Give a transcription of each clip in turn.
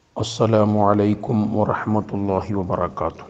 السلام عليكم ورحمة الله وبركاته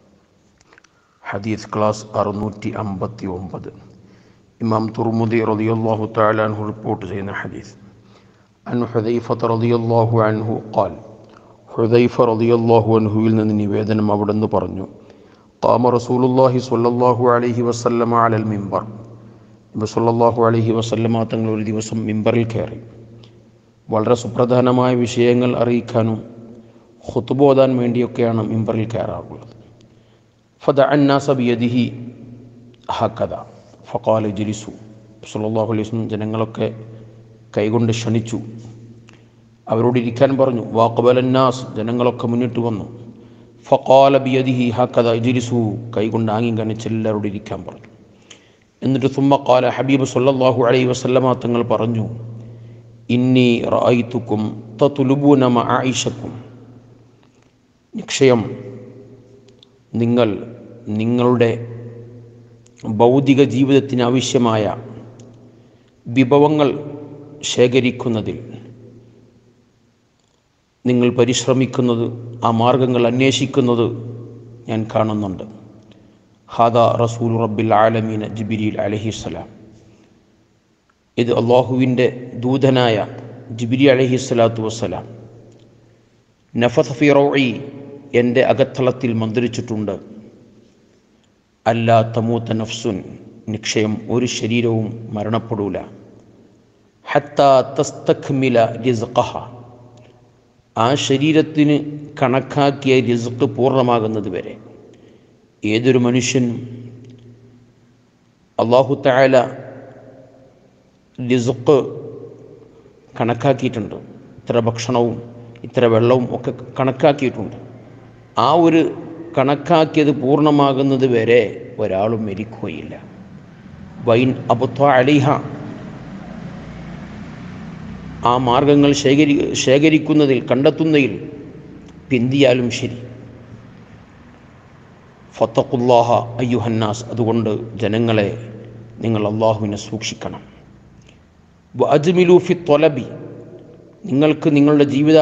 ഹദീസ് ക്ലാസ് അറുന്നൂറ്റി അമ്പത്തി ഒമ്പത് ഇമാം തുർമുദി റളിയല്ലാഹു തആല അൻഹു റിപ്പോർട്ട് ചെയ്യുന്ന ഹദീസ് അൻ ഹുദൈഫ റളിയല്ലാഹു അൻഹു ഖാൽ ഹുദൈഫ റളിയല്ലാഹു അൻഹുവിൽ നിന്ന് നിവേദനം അവിടുന്ന് പറഞ്ഞു ഖാമ റസൂലുള്ളാഹി സ്വല്ലല്ലാഹു അലൈഹി വസല്ലമ അലൽ മിമ്പർ നബി സല്ലല്ലാഹു അലൈഹി വസല്ലമ തങ്ങൾ ഒരു ദിവസം മിമ്പറിൽ കയറി വളരെ സുപ്രധാനമായ വിഷയങ്ങൾ അറിയിക്കാനും ഖുത്ബോദാൻ വേണ്ടിയൊക്കെയാണ് മിമ്പറിൽ കയറാറുള്ളത് ഫദ അന്നാസ ബിയദിഹി ഹക്കഥ ഫക്കാൽ ജിലിസു സല്ലല്ലാഹു അലൈഹി വസല്ലം ജനങ്ങളൊക്കെ കൈകൊണ്ട് ക്ഷണിച്ചു അവരോട് ഇരിക്കാൻ പറഞ്ഞു വാക്കബലന്നാസ് ജനങ്ങളൊക്കെ മുന്നിട്ട് വന്നു ഫക്കാല ബിയദിഹി ഹക്കഥ ജിലിസു കൈകൊണ്ട് ആങ്ങി കണിച്ച് എല്ലാവരോട് ഇരിക്കാൻ പറഞ്ഞു എന്നിട്ട് സുമ്മക്കാല ഹബീബ് സല്ലല്ലാഹു അലൈഹി വസല്ലമ തങ്ങൾ പറഞ്ഞു ഇന്നി റായിത്തുക്കും തതുലുബൂന ആയിഷക്കും നിക്ഷയം നിങ്ങൾ നിങ്ങളുടെ ഭൗതിക ജീവിതത്തിന് ആവശ്യമായ വിഭവങ്ങൾ ശേഖരിക്കുന്നതിൽ നിങ്ങൾ പരിശ്രമിക്കുന്നത് ആ മാർഗങ്ങൾ അന്വേഷിക്കുന്നത് ഞാൻ കാണുന്നുണ്ട് ഹാദ റസൂൽ റബ്ബിൽ ആലമീന ജിബിരിൽ അലഹിസ്സലാം ഇത് അള്ളാഹുവിൻ്റെ ദൂതനായ ജിബിരി അലഹി സ്വലാത്തു വസ്സലാം നഫത്ത് ഫിറോയി എൻ്റെ അകത്തളത്തിൽ മന്ത്രിച്ചിട്ടുണ്ട് അല്ലാ തമൂത്ത നഫ്സുൻ നിക്ഷയം ഒരു ശരീരവും മരണപ്പെടൂല ഹത്ത തസ്തഖ്മില റിസ്ഖഹ ആ ശരീരത്തിന് കണക്കാക്കിയ റിസ്ക് പൂർണ്ണമാകുന്നത് വരെ ഏതൊരു മനുഷ്യനും അള്ളാഹു തായാല റിസുക്ക് കണക്കാക്കിയിട്ടുണ്ട് ഇത്ര ഭക്ഷണവും ഇത്ര വെള്ളവും ഒക്കെ കണക്കാക്കിയിട്ടുണ്ട് ആ ഒരു കണക്കാക്കിയത് പൂർണ്ണമാകുന്നത് വരെ ഒരാളും മരിക്കുകയില്ല വൈൻ അബുത്വ അലിഹ ആ മാർഗങ്ങൾ ശേഖരി ശേഖരിക്കുന്നതിൽ കണ്ടെത്തുന്നതിൽ പിന്തിയാലും ശരി ഫത്തഖുല്ലാഹ അയ്യുഹന്നാസ് അതുകൊണ്ട് ജനങ്ങളെ നിങ്ങൾ അള്ളാഹുവിനെ സൂക്ഷിക്കണം അജ്മിലൂഫി തൊലബി നിങ്ങൾക്ക് നിങ്ങളുടെ ജീവിത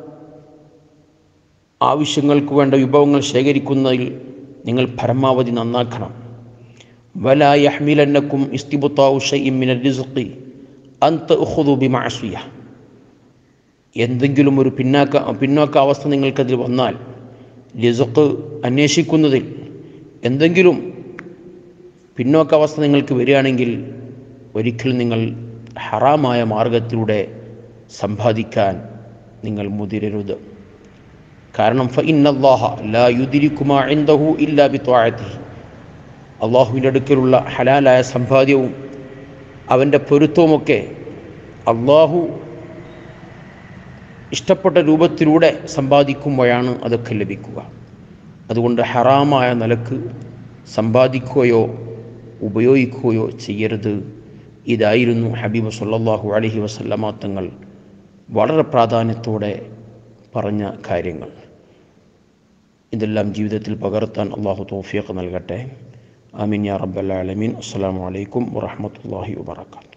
ആവശ്യങ്ങൾക്ക് വേണ്ട വിഭവങ്ങൾ ശേഖരിക്കുന്നതിൽ നിങ്ങൾ പരമാവധി നന്നാക്കണം വല യഹ്മിലന്നക്കും ഇസ്തിബുത്താവു ഷൈമിന റിസുഖി അന്ത് ഉഹുദു ബിമാസിയ എന്തെങ്കിലും ഒരു പിന്നാക്ക പിന്നോക്കാവസ്ഥ നിങ്ങൾക്കതിൽ വന്നാൽ റിസുഖ് അന്വേഷിക്കുന്നതിൽ എന്തെങ്കിലും പിന്നോക്കാവസ്ഥ നിങ്ങൾക്ക് വരികയാണെങ്കിൽ ഒരിക്കലും നിങ്ങൾ ഹറാമായ മാർഗത്തിലൂടെ സമ്പാദിക്കാൻ നിങ്ങൾ മുതിരരുത് കാരണം ഫ ഇന്നല്ലാഹ ലാ യുദിരിക്കുമാ ഇൻദഹു ഇല്ലാ ബിത്വാഅത്തി അള്ളാഹുവിൻ്റെ അടുക്കലുള്ള ഹലാലായ സമ്പാദ്യവും അവൻ്റെ പൊരുത്തവുമൊക്കെ അള്ളാഹു ഇഷ്ടപ്പെട്ട രൂപത്തിലൂടെ സമ്പാദിക്കുമ്പോഴാണ് അതൊക്കെ ലഭിക്കുക അതുകൊണ്ട് ഹറാമായ നിലക്ക് സമ്പാദിക്കുകയോ ഉപയോഗിക്കുകയോ ചെയ്യരുത് ഇതായിരുന്നു ഹബീബ് സല്ലാഹു അലഹി വസല്ലമ തങ്ങൾ വളരെ പ്രാധാന്യത്തോടെ പറഞ്ഞ കാര്യങ്ങൾ ഇതെല്ലാം ജീവിതത്തിൽ പകർത്താൻ അള്ളാഹു തോഫിയൊക്കെ നൽകട്ടെ ആമീൻ യാ റബ്ബൽ ആലമീൻ അസ്സാം വലൈക്കും വറഹമത്തല്ലാഹി വാത്തു